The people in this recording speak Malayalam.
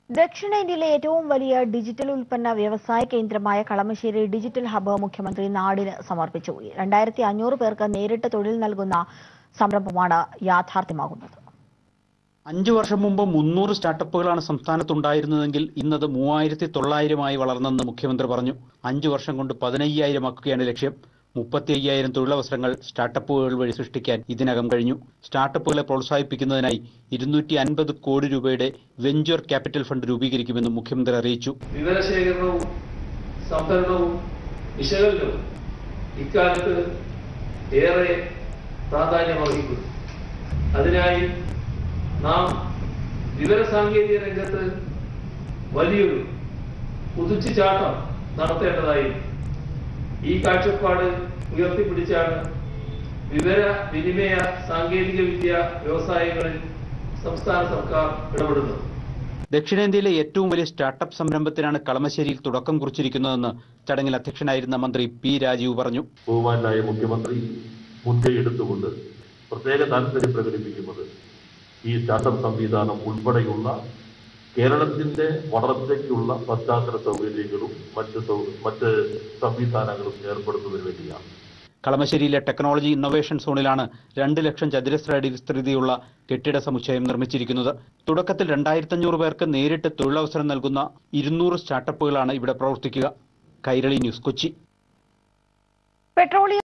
ദക്ഷിണേന്ത്യയിലെ ഏറ്റവും വലിയ ഡിജിറ്റൽ ഉൽപ്പന്ന വ്യവസായ കേന്ദ്രമായ കളമശ്ശേരി ഡിജിറ്റൽ ഹബ്ബ് മുഖ്യമന്ത്രി നാടിന് സമർപ്പിച്ചു രണ്ടായിരത്തി അഞ്ഞൂറ് പേർക്ക് നേരിട്ട് തൊഴിൽ നൽകുന്ന സംരംഭമാണ് യാഥാർത്ഥ്യമാകുന്നത് അഞ്ചു വർഷം മുമ്പ് മുന്നൂറ് സ്റ്റാർട്ടപ്പുകളാണ് സംസ്ഥാനത്തുണ്ടായിരുന്നതെങ്കിൽ ഇന്നത് മൂവായിരത്തി തൊള്ളായിരമായി വളർന്നെന്ന് മുഖ്യമന്ത്രി പറഞ്ഞു അഞ്ചു വർഷം കൊണ്ട് പതിനയ്യായിരം ആക്കുകയാണ് ലക്ഷ്യം മുപ്പത്തി അയ്യായിരം തൊഴിലവസരങ്ങൾ സ്റ്റാർട്ടപ്പുകൾ വഴി സൃഷ്ടിക്കാൻ ഇതിനകം കഴിഞ്ഞു സ്റ്റാർട്ടപ്പുകളെ പ്രോത്സാഹിപ്പിക്കുന്നതിനായി ഇരുന്നൂറ്റി അൻപത് കോടി രൂപയുടെ വെഞ്ചർ ക്യാപിറ്റൽ ഫണ്ട് രൂപീകരിക്കുമെന്നും മുഖ്യമന്ത്രി അറിയിച്ചു വിവരശേഖരണവും സംഭരണവും വിശകലനവും ഇക്കാലത്ത് ഏറെ പ്രാധാന്യമർഹിക്കുന്നു അതിനായി നാം വിവരസാങ്കേതിക രംഗത്ത് വലിയൊരു കുതിച്ചുചാട്ടം നടത്തേണ്ടതായി ഈ കാഴ്ചപ്പാട് ഉയർത്തിപ്പിടിച്ചാണ് വിവര വിനിമയ സാങ്കേതിക വിദ്യ വ്യവസായങ്ങളിൽ സംസ്ഥാന സർക്കാർ ഇടപെടുന്നത് ദക്ഷിണേന്ത്യയിലെ ഏറ്റവും വലിയ സ്റ്റാർട്ടപ്പ് സംരംഭത്തിനാണ് കളമശ്ശേരിയിൽ തുടക്കം കുറിച്ചിരിക്കുന്നതെന്ന് ചടങ്ങിൽ അധ്യക്ഷനായിരുന്ന മന്ത്രി പി രാജീവ് പറഞ്ഞു ബഹുമാനായ മുഖ്യമന്ത്രി മുൻകൈ എടുത്തുകൊണ്ട് പ്രത്യേക താല്പര്യം പ്രകടിപ്പിക്കുന്നത് ഈ സ്റ്റാർട്ടപ്പ് സംവിധാനം ഉൾപ്പെടെയുള്ള കേരളത്തിന്റെ വളർച്ചയ്ക്കുള്ള പശ്ചാത്തല സൗകര്യങ്ങളും മറ്റ് സൗ മറ്റ് സംവിധാനങ്ങളും ഏർപ്പെടുത്തുന്നതിന് വേണ്ടിയാണ് കളമശ്ശേരിയിലെ ടെക്നോളജി ഇന്നൊവേഷൻ സോണിലാണ് രണ്ട് ലക്ഷം ചതുരശ്ര അടി വിസ്തൃതിയുള്ള കെട്ടിട സമുച്ചയം നിർമ്മിച്ചിരിക്കുന്നത് തുടക്കത്തിൽ രണ്ടായിരത്തഞ്ഞൂറ് പേർക്ക് നേരിട്ട് തൊഴിലവസരം നൽകുന്ന ഇരുന്നൂറ് സ്റ്റാർട്ടപ്പുകളാണ് ഇവിടെ പ്രവർത്തിക്കുക കൈരളി ന്യൂസ് കൊച്ചി പെട്രോളിയം